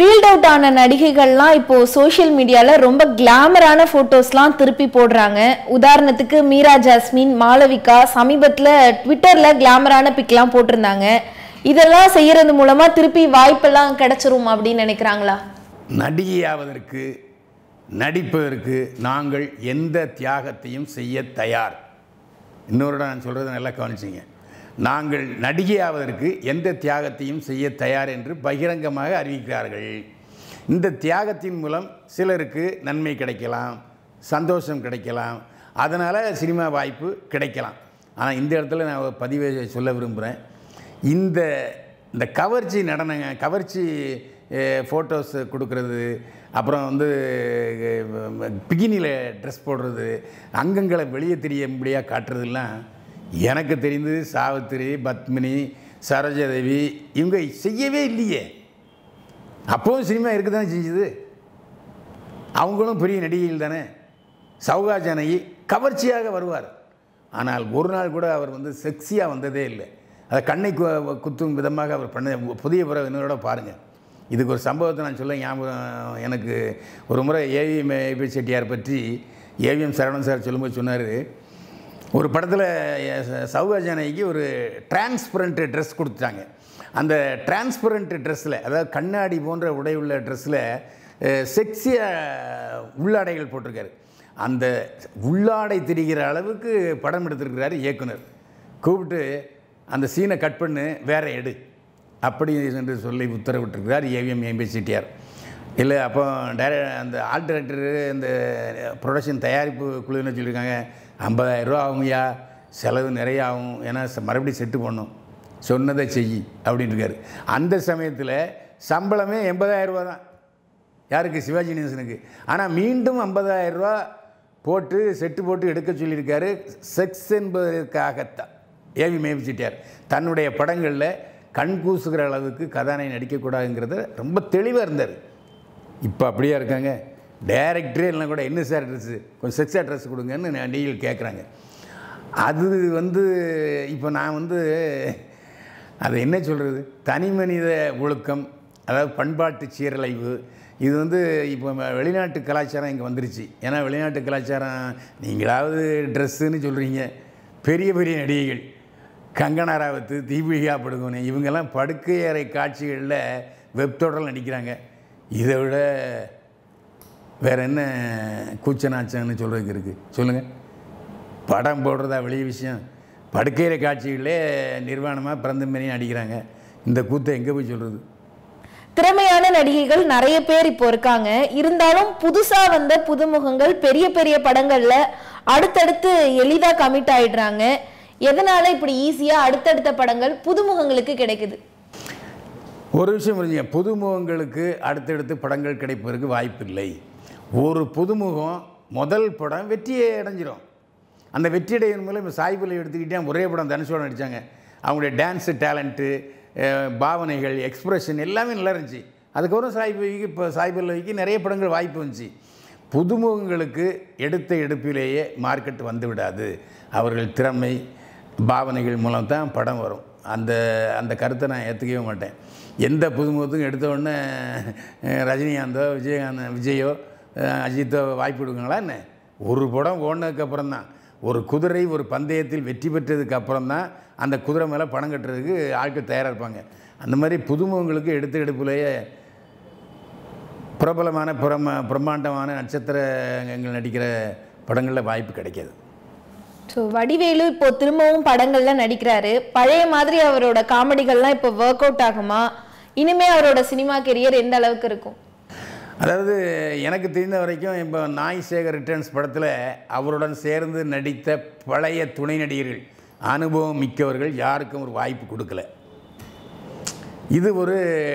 Field out ஆன நடிகைகள்லாம் இப்போ social மீடியால ரொம்ப கிளாமரான போட்டோஸ்லாம் திருப்பி போடுறாங்க உதாரணத்துக்கு மீரா ஜாஸ்மின் மாளவிகா சமீபத்துல ட்விட்டர்ல கிளாமரான பிக்லாம் போட்டிருந்தாங்க இதெல்லாம் செய்யறது மூலமா திருப்பி வாய்ப்பெல்லாம் கிடைச்சிரும் அப்படின்னு நினைக்கிறாங்களா நடிகையாவதற்கு நடிப்பதற்கு நாங்கள் எந்த தியாகத்தையும் செய்ய தயார் இன்னொரு இடம் நான் சொல்கிறத நல்லா கவனிச்சிங்க நாங்கள் நடிகையாவதற்கு எந்த தியாகத்தையும் செய்ய தயார் என்று பகிரங்கமாக அறிவிக்கிறார்கள் இந்த தியாகத்தின் மூலம் சிலருக்கு நன்மை கிடைக்கலாம் சந்தோஷம் கிடைக்கலாம் அதனால் சினிமா வாய்ப்பு கிடைக்கலாம் ஆனால் இந்த இடத்துல நான் ஒரு பதிவை சொல்ல விரும்புகிறேன் இந்த இந்த கவர்ச்சி நடனங்க கவர்ச்சி ஃபோட்டோஸ் கொடுக்கறது அப்புறம் வந்து பிகினியில் ட்ரெஸ் போடுறது அங்கங்களை வெளியே தெரியும்படியாக காட்டுறதெல்லாம் எனக்கு தெரிந்து சாவித்திரி பத்மினி சரோஜாதேவி இவங்க செய்யவே இல்லையே அப்போவும் சினிமா இருக்க தானே செஞ்சுது அவங்களும் பெரிய நடிகைகள் தானே சௌகா ஜானகி கவர்ச்சியாக வருவார் ஆனால் ஒரு நாள் கூட அவர் வந்து செக்ஸியாக வந்ததே இல்லை அதை கண்ணை கு- குத்தும் விதமாக அவர் பண்ண புதிய பிறகு இன்னொரு பாருங்கள் இதுக்கு ஒரு சம்பவத்தை நான் சொல்ல ஞாபகம் எனக்கு ஒரு முறை ஏவிஎம் ஏபி செட்டியார் பற்றி ஏவிஎம் சரவணன் சார் சொல்லும்போது சொன்னார் ஒரு படத்தில் சௌகா ஜானகிக்கு ஒரு டிரான்ஸ்பரண்ட் ட்ரெஸ் கொடுத்துட்டாங்க அந்த டிரான்ஸ்பரண்ட் ட்ரெஸ்ஸில் அதாவது கண்ணாடி போன்ற உடை உள்ள ட்ரெஸ்ஸில் செக்ஸியாக உள்ளாடைகள் போட்டிருக்காரு அந்த உள்ளாடை தெரிகிற அளவுக்கு படம் எடுத்திருக்கிறாரு இயக்குனர் கூப்பிட்டு அந்த சீனை கட் பண்ணு வேற எடு அப்படி என்று சொல்லி உத்தரவிட்டிருக்கிறார் ஏவிஎம் எம்பி செட்டியார் இல்லை அப்போ டைர அந்த ஆர்ட் டைரக்டரு இந்த ப்ரொடக்ஷன் தயாரிப்பு குழுன்னு சொல்லியிருக்காங்க ஐம்பதாயிரம் ரூபா ஆகுங்கய்யா செலவு நிறைய ஆகும் ஏன்னா ச- மறுபடியும் செட்டு பண்ணணும் சொன்னதை செய் அப்படின்னு இருக்காரு அந்த சமயத்தில் சம்பளமே எண்பதாயிரம் ரூபா தான் யாருக்கு சிவாஜி கணேசனுக்கு ஆனால் மீண்டும் 50000 ரூபா போட்டு செட்டு போட்டு எடுக்க சொல்லியிருக்காரு செக்ஸ் என்பதற்காகத்தான் ஏவி மேவி செட்டியார் தன்னுடைய படங்களில் கண் கூசுகிற அளவுக்கு கதாநாயகன் நடிக்கக்கூடாதுங்கிறத ரொம்ப தெளிவாக இருந்தார் இப்போ அப்படியே இருக்காங்க டைரக்டரே இல்லைனா கூட என்ன சார் ட்ரெஸ்ஸு கொஞ்சம் செக்ஸாக ட்ரெஸ் கொடுங்கன்னு நடிகைகள் கேட்குறாங்க அது வந்து இப்போ நான் வந்து அது என்ன சொல்கிறது தனி மனித ஒழுக்கம் அதாவது பண்பாட்டு சீரழிவு இது வந்து இப்போ ம- வெளிநாட்டு கலாச்சாரம் இங்கே வந்துருச்சு ஏன்னா வெளிநாட்டு கலாச்சாரம் நீங்களாவது ட்ரெஸ்ஸுன்னு சொல்கிறீங்க பெரிய பெரிய நடிகைகள் கங்கனா ராவத்து தீபிகா படுகோனே இவங்கெல்லாம் படுக்கை அறை காட்சிகளில் வெப்தொடரில் நடிக்கிறாங்க இதை விட வேற என்ன கூச்ச நாச்சம்னு சொல்கிறதுக்கு இருக்குது சொல்லுங்கள் படம் போடுறதா வெளிய விஷயம் படுக்கையிற காட்சிகளே நிர்வாணமாக பிறந்த மாரியும் அடிக்கிறாங்க இந்த கூத்தை எங்கே போய் சொல்கிறது திறமையான நடிகைகள் நிறைய பேர் இப்போ இருக்காங்க இருந்தாலும் புதுசா வந்த புதுமுகங்கள் பெரிய பெரிய படங்கள்ல அடுத்தடுத்து எளிதா கமிட் ஆயிடுறாங்க எதனால இப்படி ஈஸியா அடுத்தடுத்த படங்கள் புதுமுகங்களுக்கு கிடைக்குது ஒரு விஷயம் புரிஞ்சுங்க புதுமுகங்களுக்கு அடுத்தடுத்து படங்கள் கிடைப்பதற்கு வாய்ப்பில்லை ஒரு புதுமுகம் முதல் படம் வெற்றியை அடைஞ்சிரும் அந்த வெற்றி அடையின் மூலம் இப்போ சாய்பலை எடுத்துக்கிட்டே ஒரே படம் தனுஷோட நடித்தாங்க அவங்களுடைய டான்ஸு டேலண்ட்டு பாவனைகள் எக்ஸ்பிரஷன் எல்லாமே நல்லா இருந்துச்சு அதுக்கப்புறம் சாய்பவிக்கு இப்போ சாய்பல்லவிக்கு நிறைய படங்கள் வாய்ப்பு வந்துச்சு புதுமுகங்களுக்கு எடுத்த எடுப்பிலேயே மார்க்கெட் வந்து விடாது அவர்கள் திறமை பாவனைகள் மூலம் தான் படம் வரும் அந்த அந்த கருத்தை நான் ஏற்றுக்கவே மாட்டேன் எந்த புதுமுகத்துக்கும் எடுத்த உடனே அஹ், ரஜினிகாந்தோ விஜயகாந்த் விஜயோ அஹ், அஜித்தோ வாய்ப்பு கொடுங்களா என்ன ஒரு படம் ஓடினதுக்கப்புறம் தான் ஒரு குதிரை ஒரு பந்தயத்தில் வெற்றி பெற்றதுக்கு அப்புறம் தான் அந்த குதிரை மேலே பணம் கட்டுறதுக்கு ஆட்கள் தயாராக இருப்பாங்க அந்த மாதிரி புதுமுகங்களுக்கு எடுத்த எடுப்புலேயே பிரபலமான பிரம பிரம்மாண்டமான நட்சத்திரங்கள் நடிக்கிற படங்களில் வாய்ப்பு கிடைக்காது ஸோ வடிவேலு இப்போ திரும்பவும் படங்கள்ல நடிக்கிறாரு பழைய மாதிரி அவரோட காமெடிகள்லாம் இப்போ ஒர்க் அவுட் ஆகுமா இனிமே அவரோட சினிமா கெரியர் எந்த அளவுக்கு இருக்கும் அதாவது எனக்கு தெரிந்த வரைக்கும் இப்போ நாய் சேகர் ரிட்டர்ன்ஸ் படத்தில் அவருடன் சேர்ந்து நடித்த பழைய துணை நடிகர்கள் அனுபவம் மிக்கவர்கள் யாருக்கும் ஒரு வாய்ப்பு கொடுக்கல இது ஒரு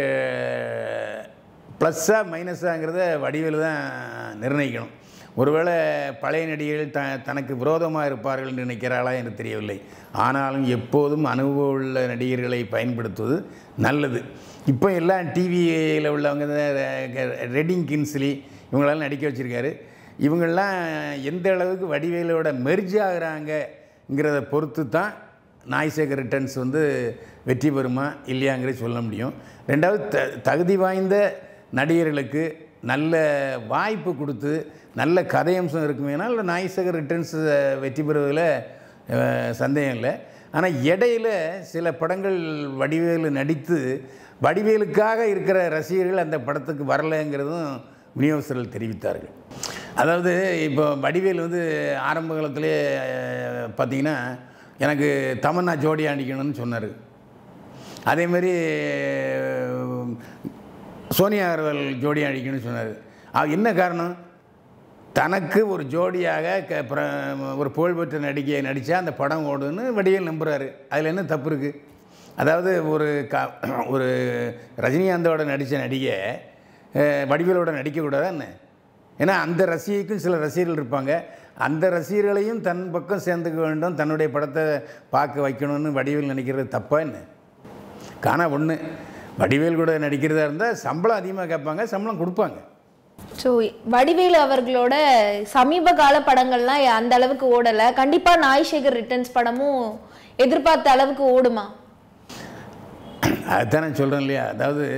ப்ளஸ்ஸா மைனஸாங்கிறத வடிவேலு தான் நிர்ணயிக்கணும் ஒருவேளை பழைய நடிகர்கள் த தனக்கு விரோதமாக இருப்பார்கள் என்று நினைக்கிறாளா என்று தெரியவில்லை ஆனாலும் எப்போதும் அனுபவம் உள்ள நடிகர்களை பயன்படுத்துவது நல்லது இப்போ எல்லாம் டிவியில் உள்ளவங்க இந்த ரெட்டிங் கின்ஸ்லி இவங்களெல்லாம் நடிக்க வச்சுருக்காரு இவங்கெல்லாம் எந்த அளவுக்கு வடிவேலோட மெர்ஜ் ஆகுறாங்கங்கிறத பொறுத்து தான் நாய்சேகர் ரிட்டர்ன்ஸ் வந்து வெற்றி பெறுமா இல்லையாங்கிறத சொல்ல முடியும் ரெண்டாவது த தகுதி வாய்ந்த நடிகர்களுக்கு நல்ல வாய்ப்பு கொடுத்து நல்ல கதையம்சம் இருக்குமேனா இல்லை நாய்சகர் ரிட்டர்ன்ஸ் வெற்றி பெறுவதில் அஹ், சந்தேகம் இல்லை ஆனால் இடையில சில படங்கள் வடிவேலு நடித்து வடிவேலுக்காக இருக்கிற ரசிகர்கள் அந்த படத்துக்கு வரலைங்கிறதும் விநியோகஸ்தர்கள் தெரிவித்தார்கள் அதாவது இப்போ வடிவேல் வந்து ஆரம்ப காலத்திலே அஹ், பார்த்தீங்கன்னா எனக்கு தமன்னா ஜோடி அடிக்கணும்னு சொன்னார் அதே மாதிரி அஹ், சோனியா அகர்வால் ஜோடி அடிக்கணும்னு சொன்னார் அது என்ன காரணம் தனக்கு ஒரு ஜோடியாக க பிர- ஒரு புகழ்பெற்ற நடிகையை நடித்தா அந்த படம் ஓடுன்னு வடிவேல் நம்புகிறாரு அதில் என்ன தப்பு இருக்குது அதாவது ஒரு க ஒரு ரஜினிகாந்தோட நடித்த நடிகை அஹ், வடிவேலோட நடிக்கக்கூடாதா என்ன ஏன்னா அந்த ரசிகைக்கும் சில ரசிகர்கள் இருப்பாங்க அந்த ரசிகர்களையும் தன் பக்கம் சேர்ந்துக்க வேண்டும் தன்னுடைய படத்தை பார்க்க வைக்கணும்னு வடிவேல் நினைக்கிறது தப்பா என்ன காணா ஒன்று வடிவேல் கூட நடிக்கிறதா இருந்தால் சம்பளம் அதிகமாக கேட்பாங்க சம்பளம் கொடுப்பாங்க ஸோ வடிவேலு அவர்களோட சமீப கால படங்கள்லாம் அந்த அளவுக்கு ஓடலை கண்டிப்பாக நாய்சேகர் ரிட்டர்ன்ஸ் படமும் எதிர்பார்த்த அளவுக்கு ஓடுமா அதுதான் நான் சொல்கிறேன் இல்லையா அதாவது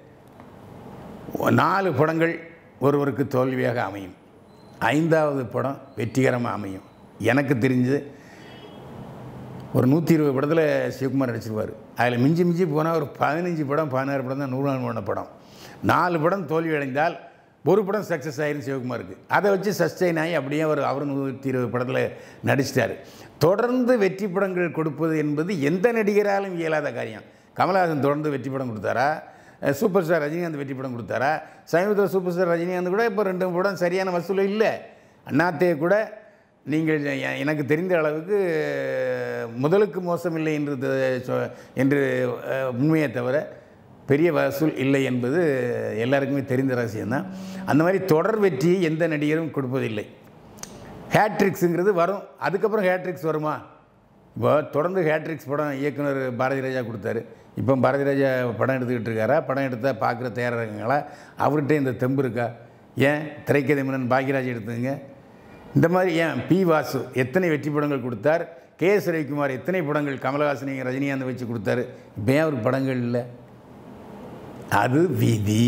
நாலு படங்கள் ஒருவருக்கு தோல்வியாக அமையும் ஐந்தாவது படம் வெற்றிகரமாக அமையும் எனக்கு தெரிஞ்சு ஒரு நூற்றி இருபது படத்தில் சிவகுமார் நடிச்சிருவார் அதில் மிஞ்சி மிஞ்சி போனால் ஒரு பதினஞ்சு படம் பதினாறு படம் தான் நூறு நாள் போன படம் நாலு படம் தோல்வி அடைந்தால் ஒரு படம் சக்ஸஸ் ஆயிரும் சிவகுமாருக்கு அதை வச்சு சஸ்டெயின் ஆகி அப்படியே அவர் அவர் நூற்றி இருபது படத்தில் நடிச்சிட்டார் தொடர்ந்து வெற்றி படங்கள் கொடுப்பது என்பது எந்த நடிகராலும் இயலாத காரியம் கமலஹாசன் தொடர்ந்து வெற்றி படம் கொடுத்தாரா அஹ் சூப்பர் ஸ்டார் ரஜினிகாந்த் வெற்றி படம் கொடுத்தாரா சமீபத்தில் சூப்பர் ஸ்டார் ரஜினிகாந்த் கூட இப்போ ரெண்டு படம் சரியான வசூல் இல்லை அண்ணாத்தே கூட நீங்கள் எ- எனக்கு தெரிந்த அளவுக்கு முதலுக்கு மோசமில்லை என்று த- சொ- என்று அஹ், உண்மையை தவிர பெரிய வசூல் இல்லை என்பது எல்லாருக்குமே தெரிந்த ரகசியம்தான் அந்த மாதிரி தொடர் வெற்றியை எந்த நடிகரும் கொடுப்பதில்லை ஹேட்ரிக்ஸுங்கிறது வரும் அதுக்கப்புறம் ஹேட்ரிக்ஸ் வருமா இப்போ தொடர்ந்து ஹேட்ரிக்ஸ் படம் இயக்குனர் பாரதி ராஜா கொடுத்தாரு இப்போ பாரதி ராஜா படம் எடுத்துக்கிட்டு இருக்காரா படம் எடுத்தால் பார்க்குற தயாராக இருக்காங்களா அவர்கிட்ட இந்த தெம்பு இருக்கா ஏன் திரைக்கதை மன்னன் பாக்யராஜ் எடுத்துங்க இந்த மாதிரி ஏன் பி வாசு எத்தனை வெற்றி படங்கள் கொடுத்தார் கே எஸ் ரவிக்குமார் எத்தனை படங்கள் கமலஹாசனை ரஜினிகாந்த் வச்சு கொடுத்தாரு இப்போ ஏன் அவருக்கு படங்கள் இல்லை அது விதி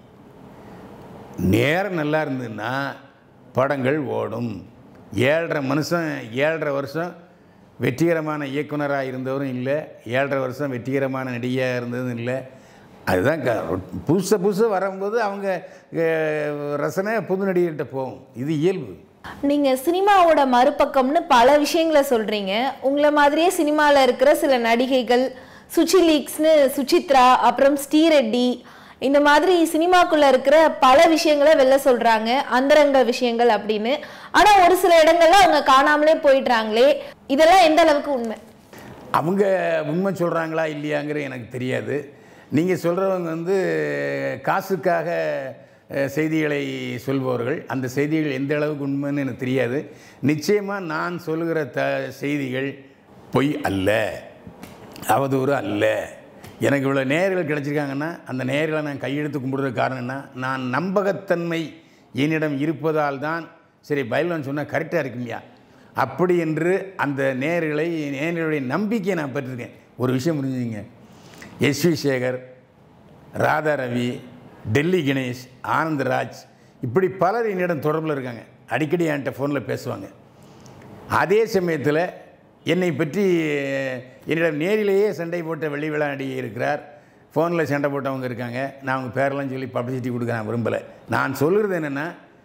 நேரம் நல்லா இருந்ததுன்னா படங்கள் ஓடும் ஏழரை மனுஷன் ஏழரை வருஷம் வெற்றிகரமான இயக்குனராக இருந்தவரும் இல்லை ஏழரை வருஷம் வெற்றிகரமான நடிகையாக இருந்ததும் இல்லை அதுதான் க புதுசு புதுசு வரும்போது அவங்க அஹ், ரசனை புது நடிகர்கிட்ட போகும் இது இயல்பு நீங்க சினிமாவோட மறுபக்கம்னு பல விஷயங்களை சொல்றீங்க உங்களை மாதிரியே சினிமால இருக்கிற சில நடிகைகள் சுச்சி லீக்ஸ்னு சுசித்ரா அப்புறம் ஸ்ரீரெட்டி இந்த மாதிரி சினிமாக்குள்ள இருக்கிற பல விஷயங்களை வெளில சொல்றாங்க அந்தரங்க விஷயங்கள் அப்படின்னு ஆனா ஒரு சில இடங்கள்ல அவங்க காணாமலே போயிடுறாங்களே இதெல்லாம் எந்த அளவுக்கு உண்மை அவங்க உண்மை சொல்கிறாங்களா இல்லையாங்கிறது எனக்கு தெரியாது நீங்கள் சொல்கிறவங்க வந்து காசுக்காக அஹ், செய்திகளை சொல்பவர்கள் அந்த செய்திகள் எந்த அளவுக்கு உண்மைன்னு எனக்கு தெரியாது நிச்சயமாக நான் சொல்லுகிற த செய்திகள் பொய் அல்ல அவதூறு அல்ல எனக்கு இவ்வளோ நேர்கள் கிடச்சிருக்காங்கன்னா அந்த நேர்களை நான் கையெழுத்து கும்பிடுறது காரணம் என்ன நான் நம்பகத்தன்மை என்னிடம் இருப்பதால் தான் சரி பயில்வான் சொன்னால் கரெக்டாக இருக்குங்கய்யா அப்படி என்று அந்த நேர்களை நேர்களுடைய நம்பிக்கையை நான் பெற்றிருக்கேன் ஒரு விஷயம் புரிஞ்சுங்க எஸ்வி சேகர் ராதா ரவி டெல்லி கணேஷ் ஆனந்தராஜ் இப்படி பலர் என்னிடம் தொடர்பில் இருக்காங்க அடிக்கடி என்கிட்ட ஃபோனில் பேசுவாங்க அதே சமயத்தில் என்னை பற்றி என்னிடம் நேரிலேயே சண்டை போட்ட வெள்ளி விழா நடிகை இருக்கிறார் ஃபோனில் சண்டை போட்டவங்க இருக்காங்க நான் அவங்க பேரெல்லாம் சொல்லி பப்ளிசிட்டி கொடுக்க நான் விரும்பலை நான் சொல்கிறது என்னென்னா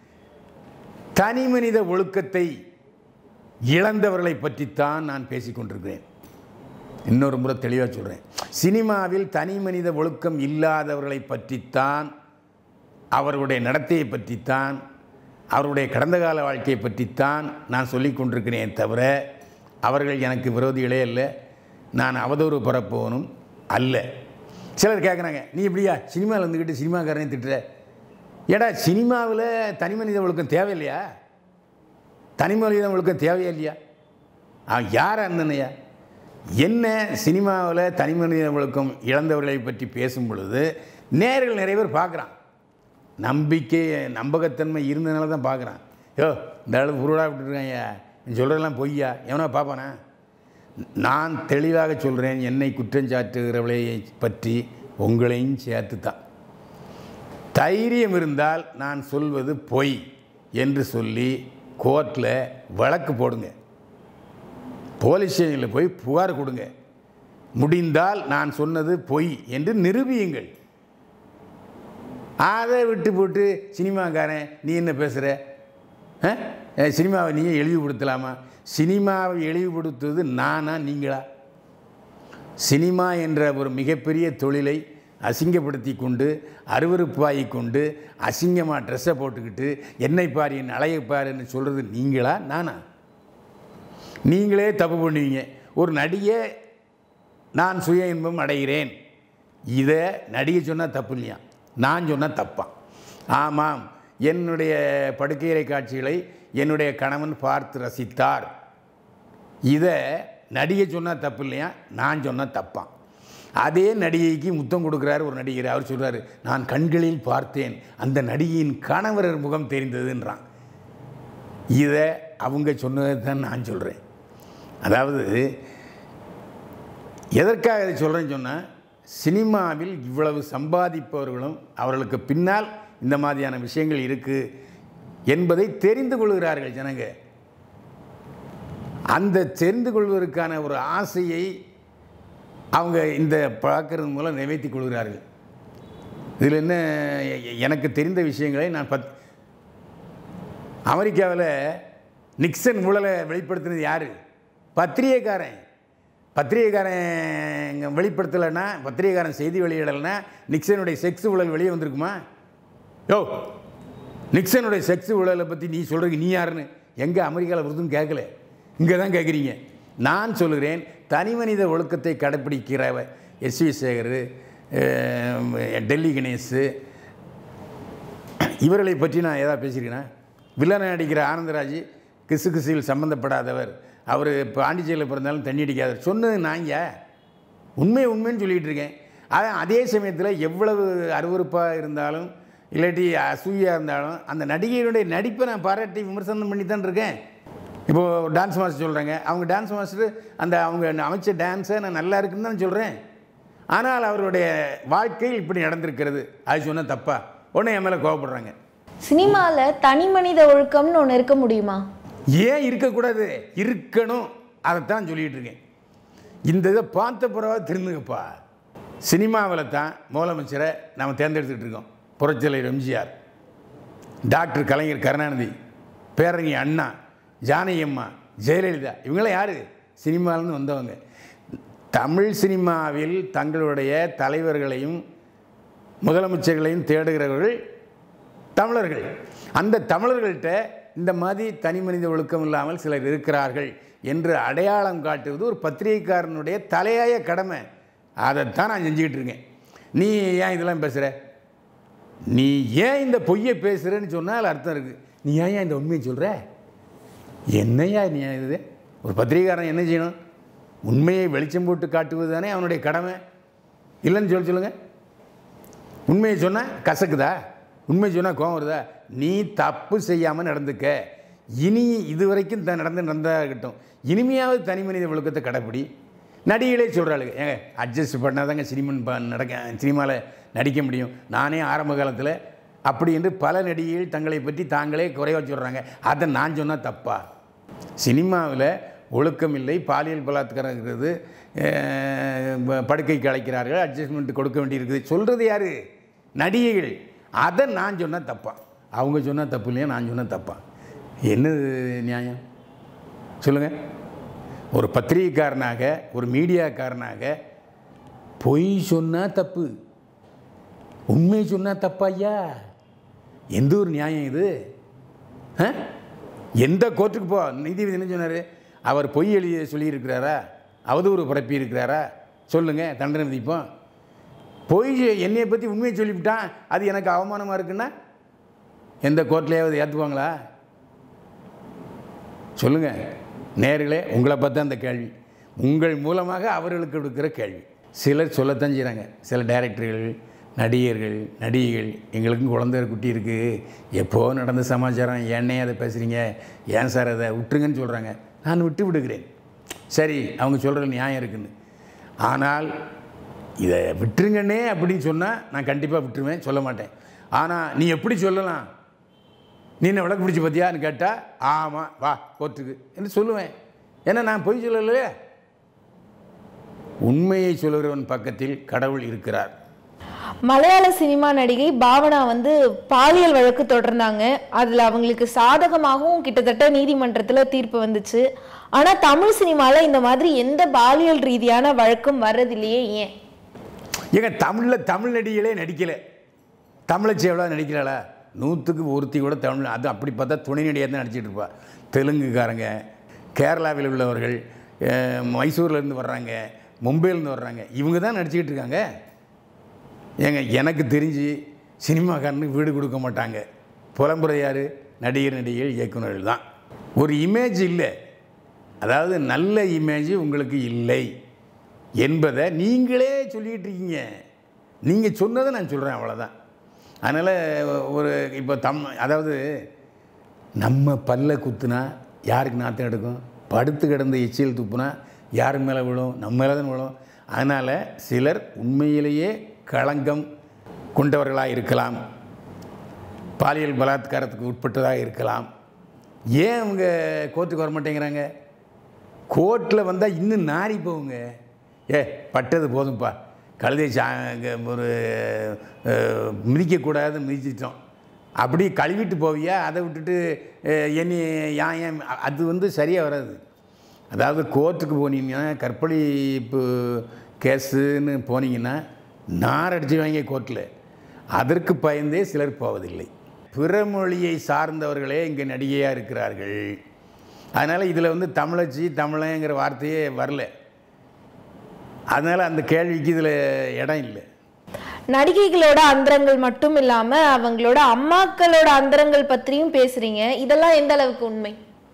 தனி மனித ஒழுக்கத்தை இழந்தவர்களை பற்றித்தான் நான் பேசிக்கொண்டிருக்கிறேன் இன்னொரு முறை தெளிவாக சொல்கிறேன் சினிமாவில் தனி மனித ஒழுக்கம் இல்லாதவர்களை பற்றித்தான் அவர்களுடைய நடத்தையை பற்றித்தான் அவருடைய கடந்த கால வாழ்க்கையை பற்றித்தான் நான் சொல்லிக் கொண்டிருக்கிறேன் தவிர அவர்கள் எனக்கு விரோதிகளே இல்லை நான் அவதூறு பரப்பவனும் அல்ல சிலர் கேட்குறாங்க நீ இப்படியா சினிமாவில் இருந்துக்கிட்டு சினிமாக்காரனையும் திட்டுற ஏடா சினிமாவில் தனி மனித ஒழுக்கம் தேவையில்லையா தனி மனித ஒழுக்கம் தேவையா இல்லையா அவன் யார் அண்ணனையா என்ன சினிமாவில் தனி மனித ஒழுக்கம் இழந்தவர்களை பற்றி பேசும் பொழுது நேர்கள் நிறைய பேர் பார்க்குறான் நம்பிக்கை நம்பகத்தன்மை இருந்ததுனால தான் பார்க்குறான் யோ இந்த அளவு உருடா விட்டுருக்காங்க நீ சொல்கிறதெல்லாம் பொய்யா எவனா பார்ப்பானா நான் தெளிவாக சொல்கிறேன் என்னை குற்றஞ்சாட்டுகிறவளை பற்றி உங்களையும் சேர்த்து தான் தைரியம் இருந்தால் நான் சொல்வது பொய் என்று சொல்லி கோர்ட்டில் வழக்கு போடுங்க போலீஸ் ஸ்டேஷனில் போய் புகார் கொடுங்க முடிந்தால் நான் சொன்னது பொய் என்று நிரூபியுங்கள் அதை விட்டு போட்டு சினிமாக்காரன் நீ என்ன பேசுகிற சினிமாவை நீயே இழிவுபடுத்தலாமா சினிமாவை இழிவுபடுத்துவது நானா நீங்களா சினிமா என்ற ஒரு மிகப்பெரிய தொழிலை அசிங்கப்படுத்தி கொண்டு அருவருப்பாகி கொண்டு அசிங்கமாக ட்ரெஸ்ஸை போட்டுக்கிட்டு என்னை பாரு என் அலையை பாருன்னு சொல்கிறது நீங்களா நானா நீங்களே தப்பு பண்ணுவீங்க ஒரு நடிகை நான் சுய இன்பம் அடைகிறேன் இதை நடிகை சொன்னால் தப்பு இல்லையா நான் சொன்னால் தப்பான் ஆமாம் என்னுடைய படுக்கையறை காட்சிகளை என்னுடைய கணவன் பார்த்து ரசித்தார் இதை நடிகை சொன்னால் தப்பு இல்லையா நான் சொன்னால் தப்பான் அதே நடிகைக்கு முத்தம் கொடுக்குறாரு ஒரு நடிகர் அவர் சொல்கிறாரு நான் கண்களில் பார்த்தேன் அந்த நடிகையின் கணவர் முகம் தெரிந்ததுன்றான் இதை அவங்க சொன்னதை தான் நான் சொல்கிறேன் அதாவது எதற்காக இதை சொல்கிறேன்னு சொன்னால் சினிமாவில் இவ்வளவு சம்பாதிப்பவர்களும் அவர்களுக்கு பின்னால் இந்த மாதிரியான விஷயங்கள் இருக்குது என்பதை தெரிந்து கொள்கிறார்கள் ஜனங்க அந்த தெரிந்து கொள்வதற்கான ஒரு ஆசையை அவங்க இந்த பார்க்கறது மூலம் நிறைவேற்றி கொள்கிறார்கள் இதில் என்ன எ- எனக்கு தெரிந்த விஷயங்களை நான் பத் அமெரிக்காவில் நிக்சன் ஊழலை வெளிப்படுத்தினது யார் பத்திரிகைக்காரன் பத்திரிகைக்காரன் இங்க வெளிப்படுத்தலைன்னா பத்திரிகைக்காரன் செய்தி வெளியிடலைன்னா நிக்சனுடைய செக்ஸ் ஊழல் வெளியே வந்திருக்குமா யோ நிக்சனுடைய செக்ஸ் ஊழலை பற்றி நீ சொல்கிறதுக்கு நீ யாருன்னு எங்கே அமெரிக்காவில் விருதும் கேட்கல இங்கே தான் கேட்குறீங்க நான் சொல்கிறேன் தனி மனித ஒழுக்கத்தை கடைப்பிடிக்கிற எஸ் வி சேகர் அஹ், டெல்லி கணேஷ் இவர்களை பற்றி நான் ஏதாவது பேசியிருக்கேனா வில்லனை நடிக்கிற ஆனந்தராஜ் கிசு கிசுவில் சம்மந்தப்படாதவர் அவர் பாண்டிச்சேரியில் பிறந்தாலும் தண்ணி அடிக்காதவர் சொன்னது நாங்க உண்மை உண்மைன்னு சொல்லிகிட்டு இருக்கேன் ஆனால் அதே சமயத்தில் எவ்வளவு அருவருப்பாக இருந்தாலும் இல்லாட்டி அசூயாக இருந்தாலும் அந்த நடிகையினுடைய நடிப்பை நான் பாராட்டி விமர்சனம் பண்ணி தான் இருக்கேன் இப்போது டான்ஸ் மாஸ்டர் சொல்கிறாங்க அவங்க டான்ஸ் மாஸ்டர் அந்த அவங்க அமைச்ச டான்ஸை நான் நல்லா இருக்குன்னு தான் சொல்கிறேன் ஆனால் அவருடைய வாழ்க்கையில் இப்படி நடந்திருக்கிறது அது சொன்னால் தப்பா உடனே என் மேலே கோவப்படுறாங்க சினிமாவில் தனி மனித ஒழுக்கம்னு ஒன்று இருக்க முடியுமா ஏன் இருக்கக்கூடாது இருக்கணும் அதைத்தான் சொல்லிகிட்டு இருக்கேன் இந்த இதை பார்த்த பிறவா திருந்துங்கப்பா சினிமாவில் தான் முதலமைச்சரை நம்ம தேர்ந்தெடுத்துக்கிட்டு இருக்கோம் புரட்சித்தலைவர் எம்ஜிஆர் டாக்டர் கலைஞர் கருணாநிதி பேரங்கி அண்ணா ஜானகி அம்மா ஜெயலலிதா இவங்களாம் யார் சினிமாவிலேருந்து வந்தவங்க தமிழ் சினிமாவில் தங்களுடைய தலைவர்களையும் முதலமைச்சர்களையும் தேடுகிறவர்கள் தமிழர்கள் அந்த தமிழர்கள்ட்ட இந்த மாதிரி தனி மனித ஒழுக்கம் இல்லாமல் சிலர் இருக்கிறார்கள் என்று அடையாளம் காட்டுவது ஒரு பத்திரிகைக்காரனுடைய தலையாய கடமை அதைத்தான் நான் செஞ்சுக்கிட்டு இருக்கேன் நீ ஏன் இதெல்லாம் பேசுகிற நீ ஏன் இந்த பொய்யை பேசுகிறேன்னு சொன்னால் அர்த்தம் இருக்குது நீ ஏன் ஏன் இந்த உண்மையை சொல்கிற என்னையா நீ இது ஒரு பத்திரிகைக்காரன் என்ன செய்யணும் உண்மையை வெளிச்சம் போட்டு காட்டுவது தானே அவனுடைய கடமை இல்லைன்னு சொல்ல சொல்லுங்கள் உண்மையை சொன்னால் கசக்குதா உண்மை சொன்னால் கோவம் வருதா நீ தப்பு செய்யாமல் நடந்துக்க இனி இதுவரைக்கும் தான் நடந்து நடந்ததாக இருக்கட்டும் இனிமையாவது தனி மனித ஒழுக்கத்தை கடைப்பிடி நடிகளே சொல்கிறாளுங்க ஏங்க அட்ஜஸ்ட் பண்ணால் தாங்க சினிமன் ப நடக்க சினிமாவில் நடிக்க முடியும் நானே ஆரம்ப காலத்தில் அப்படி என்று பல நடிகைகள் தங்களை பற்றி தாங்களே குறைவா சொல்கிறாங்க அதை நான் சொன்னால் தப்பா சினிமாவில் ஒழுக்கம் இல்லை பாலியல் பலாத்காரம் இருக்கிறது அஹ், ப- படுக்கைக்கு அழைக்கிறார்கள் அட்ஜஸ்ட்மெண்ட் கொடுக்க வேண்டியிருக்குது சொல்கிறது யார் நடிகைகள் அதை நான் சொன்னால் தப்பா அவங்க சொன்னால் தப்பு இல்லையா நான் சொன்னால் தப்பா என்னது நியாயம் சொல்லுங்கள் ஒரு பத்திரிகைக்காரனாக ஒரு மீடியாக்காரனாக பொய் சொன்னால் தப்பு உண்மை சொன்னால் தப்பா ஐயா எந்த ஒரு நியாயம் இது ஆ? எந்த கோர்ட்டுக்கு போ நீதிபதி என்ன சொன்னார் அவர் பொய் எழுதி சொல்லியிருக்கிறாரா அவதூறு பரப்பி இருக்கிறாரா சொல்லுங்கள் தண்டனை விதிப்போம் பொய் என்னையை பற்றி உண்மையை சொல்லிவிட்டான் அது எனக்கு அவமானமாக இருக்குன்னா எந்த கோர்ட்லேயாவது ஏற்றுக்குவாங்களா சொல்லுங்கள் நேர்களே உங்களை பார்த்தா அந்த கேள்வி உங்கள் மூலமாக அவர்களுக்கு கொடுக்குற கேள்வி சிலர் சொல்லத்தான் செய்கிறாங்க சில டைரக்டர்கள் நடிகர்கள் நடிகைகள் எங்களுக்கும் குழந்தை குட்டி இருக்குது எப்போ நடந்த சமாச்சாரம் ஏன்னே அதை பேசுகிறீங்க ஏன் சார் அதை விட்டுருங்கன்னு சொல்கிறாங்க நான் விட்டு விடுகிறேன் சரி அவங்க சொல்கிற நியாயம் இருக்குன்னு ஆனால் இதை விட்டுருங்கன்னே அப்படின்னு சொன்னால் நான் கண்டிப்பாக விட்டுருவேன் சொல்ல மாட்டேன் ஆனால் நீ எப்படி சொல்லலாம் நீ என்ன விளக்கு பிடிச்சி பார்த்தியான்னு கேட்டால் ஆமாம் வா கோர்ட்டுக்கு என்று சொல்லுவேன் ஏன்னா நான் பொய் சொல்லலையே உண்மையை சொல்லுகிறவன் பக்கத்தில் கடவுள் இருக்கிறார் மலையாள சினிமா நடிகை பாவனா வந்து பாலியல் வழக்கு தொடர்ந்தாங்க அதுல அவங்களுக்கு சாதகமாகவும் கிட்டத்தட்ட நீதிமன்றத்துல தீர்ப்பு வந்துச்சு ஆனா தமிழ் சினிமால இந்த மாதிரி எந்த பாலியல் ரீதியான வழக்கும் வர்றதில்லையே ஏன் ஏங்க தமிழில் தமிழ் நடிகளே நடிக்கலை தமிழச்சி எவ்வளோ நடிக்கிறாளா நூற்றுக்கு ஒருத்தி கூட தமிழ் அது அப்படி பார்த்தா துணை நடிகை தான் நடிச்சிட்டு இருப்பா தெலுங்குக்காரங்க கேரளாவில் உள்ளவர்கள் அஹ், மைசூர்லேருந்து வர்றாங்க மும்பையிலேருந்து வர்றாங்க இவங்க தான் நடிச்சுக்கிட்டு இருக்காங்க ஏங்க எனக்கு தெரிஞ்சு சினிமாக்காரனுக்கு வீடு கொடுக்க மாட்டாங்க புலம்புற யார் நடிகர் நடிகைகள் இயக்குனர்கள் தான் ஒரு இமேஜ் இல்லை அதாவது நல்ல இமேஜ் உங்களுக்கு இல்லை என்பதை நீங்களே சொல்லிக்கிட்டு இருக்கீங்க நீங்கள் சொன்னதை நான் சொல்கிறேன் அவ்வளோதான் அதனால் ஒரு இப்போ தம் அதாவது நம்ம பல்ல குத்துனா யாருக்கு நாற்றம் எடுக்கும் படுத்து கிடந்த எச்சில் துப்புனா யார் மேலே விழும் நம்ம மேலே தான் விழும் அதனால் சிலர் உண்மையிலேயே களங்கம் கொண்டவர்களாக இருக்கலாம் பாலியல் பலாத்காரத்துக்கு உட்பட்டதாக இருக்கலாம் ஏன் அவங்க கோர்ட்டுக்கு வர மாட்டேங்கிறாங்க கோர்ட்டில் வந்தால் இன்னும் நாரி போகுங்க ஏ பட்டது போதும்ப்பா கழுதை சா இங்க ஒரு அஹ், மிதிக்கக்கூடாது மிதிச்சிட்டோம் அப்படி கழுவிட்டு போவியா அதை விட்டுட்டு அஹ், என்னை ஏன் ஏன் அது வந்து சரியாக வராது அதாவது கோர்ட்டுக்கு போனீங்கன்னா கற்பழிப்பு கேஸுன்னு போனீங்கன்னா நார் அடிச்சுவாங்க கோர்ட்டில் அதற்கு பயந்தே சிலர் போவதில்லை பிற மொழியை சார்ந்தவர்களே இங்கே நடிகையாக இருக்கிறார்கள் அதனால் இதில் வந்து தமிழச்சி தமிழங்கிற வார்த்தையே வரல அதனால் அந்த கேள்விக்கு இதில் இடம் இல்லை நடிகைகளோட அந்தரங்கள் மட்டும் இல்லாம அவங்களோட அம்மாக்களோட அந்தரங்கள் பத்தியும் பேசுறீங்க இதெல்லாம் எந்த அளவுக்கு உண்மை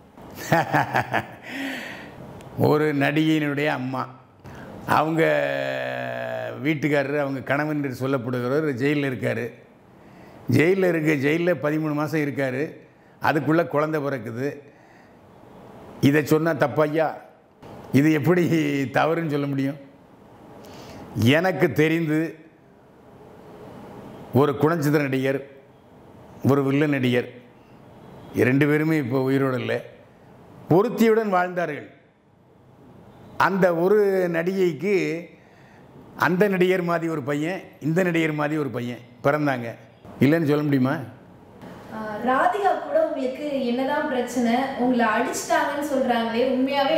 ஒரு நடிகையினுடைய அம்மா அவங்க வீட்டுக்காரர் அவங்க கணவன் என்று சொல்லப்படுகிறவர் ஜெயிலில் இருக்கார் ஜெயிலில் இருக்க ஜெயிலில் பதிமூணு மாதம் இருக்கார் அதுக்குள்ளே குழந்தை பிறக்குது இதை சொன்னால் தப்பையா இது எப்படி தவறுன்னு சொல்ல முடியும் எனக்கு தெரிந்து ஒரு குணச்சித்திர நடிகர் ஒரு வில்ல நடிகர் இரண்டு பேருமே இப்போ உயிரோடு இல்லை பொருத்தியுடன் வாழ்ந்தார்கள் அந்த ஒரு நடிகைக்கு அந்த நடிகர் மாதிரி ஒரு பையன் இந்த நடிகர் மாதிரி ஒரு பையன் பிறந்தாங்க இல்லைன்னு சொல்ல முடியுமா ராதிகா கூட உங்களுக்கு என்னதான் பிரச்சனை உங்களை அடிச்சிட்டாங்கன்னு சொல்றாங்களே உண்மையாவே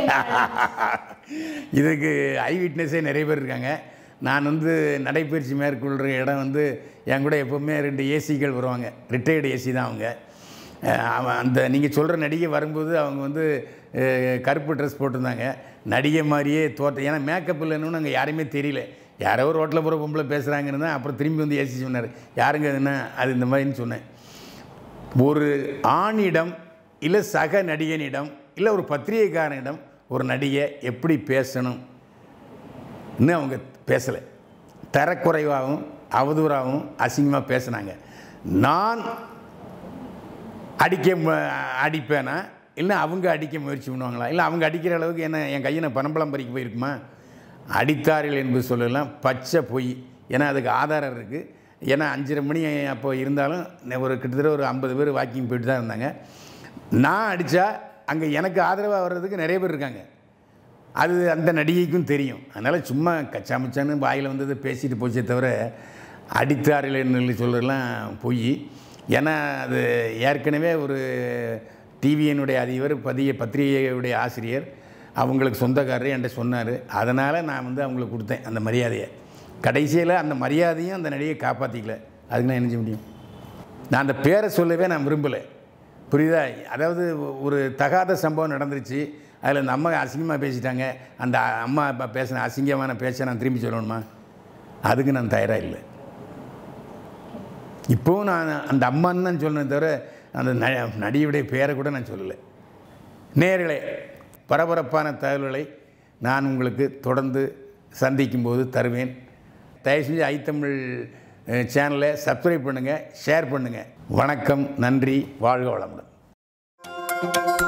இதுக்கு ஐ விட்னஸே நிறைய பேர் இருக்காங்க நான் வந்து நடைப்பயிற்சி மேற்கொள்கிற இடம் வந்து என் கூட எப்போவுமே ரெண்டு ஏசிகள் வருவாங்க ரிட்டையர்டு ஏசி தான் அவங்க அஹ் அவன் அந்த நீங்கள் சொல்கிற நடிகை வரும்போது அவங்க வந்து அஹ், கருப்பு ட்ரெஸ் போட்டிருந்தாங்க நடிகை மாதிரியே தோற்ற ஏன்னா மேக்கப் இல்லைன்னு அங்கே யாருமே தெரியல யாரோ ரோட்டில் போகிற பொம்பளை பேசுகிறாங்கன்னு தான் அப்புறம் திரும்பி வந்து ஏசி சொன்னார் யாருங்க என்ன அது இந்த மாதிரின்னு சொன்னேன் ஒரு ஆணிடம் இல்லை சக நடிகனிடம் இல்லை ஒரு பத்திரிகைக்காரனிடம் ஒரு நடிகை எப்படி பேசணும் இன்னும் அவங்க பேசலை தரக்குறைவாகவும் அவதூறாகவும் அசிங்கமாக பேசுனாங்க நான் அடிக்க மு- அடிப்பேனா இல்லை அவங்க அடிக்க முயற்சி பண்ணுவாங்களா இல்லை அவங்க அடிக்கிற அளவுக்கு என்ன என் கையை நான் பனம்பழம் பறிக்க போயிருக்குமா அடித்தார்கள் என்பது சொல்லலாம் பச்சை பொய் ஏன்னா அதுக்கு ஆதாரம் இருக்குது ஏன்னா அஞ்சரை மணி அப்போ இருந்தாலும் நெ- ஒரு கிட்டத்தட்ட ஒரு ஐம்பது பேர் வாக்கிங் போயிட்டு தான் இருந்தாங்க நான் அடித்தா அங்கே எனக்கு ஆதரவாக வர்றதுக்கு நிறைய பேர் இருக்காங்க அது அந்த நடிகைக்கும் தெரியும் அதனால் சும்மா கச்சாமச்சான்னு வாயில் வந்தது பேசிட்டு போச்சே தவிர அடித்தார்கள் சொல்கிறதெல்லாம் பொய் ஏன்னா அது ஏற்கனவே ஒரு டிவியினுடைய அதிபர் பதிய பத்திரிகையுடைய ஆசிரியர் அவங்களுக்கு சொந்தக்காரர் என்கிட்ட சொன்னார் அதனால் நான் வந்து அவங்களுக்கு கொடுத்தேன் அந்த மரியாதையை கடைசியில் அந்த மரியாதையும் அந்த நடிகை காப்பாற்றிக்கல அதுக்கு நான் என்ன செய்ய முடியும் நான் அந்த பேரை சொல்லவே நான் விரும்பலை புரியுதா அதாவது ஒரு தகாத சம்பவம் நடந்துருச்சு அதில் அந்த அம்மா அசிங்கமாக பேசிட்டாங்க அந்த அம்மா இப்போ பேசின அசிங்கமான பேச்சை நான் திரும்பி சொல்லணுமா அதுக்கு நான் தயாராக இல்லை இப்போவும் நான் அந்த அம்மான்னு தான் சொன்னேன் தவிர அந்த ந நடிகையுடைய பேரை கூட நான் சொல்லலை நேர்களே பரபரப்பான தகவல்களை நான் உங்களுக்கு தொடர்ந்து சந்திக்கும் போது தருவேன் தயவு செஞ்சு ஐத்தமிழ் அஹ், சேனலை சப்ஸ்கிரைப் பண்ணுங்கள் ஷேர் பண்ணுங்கள் வணக்கம் நன்றி வாழ்க வளமுடன்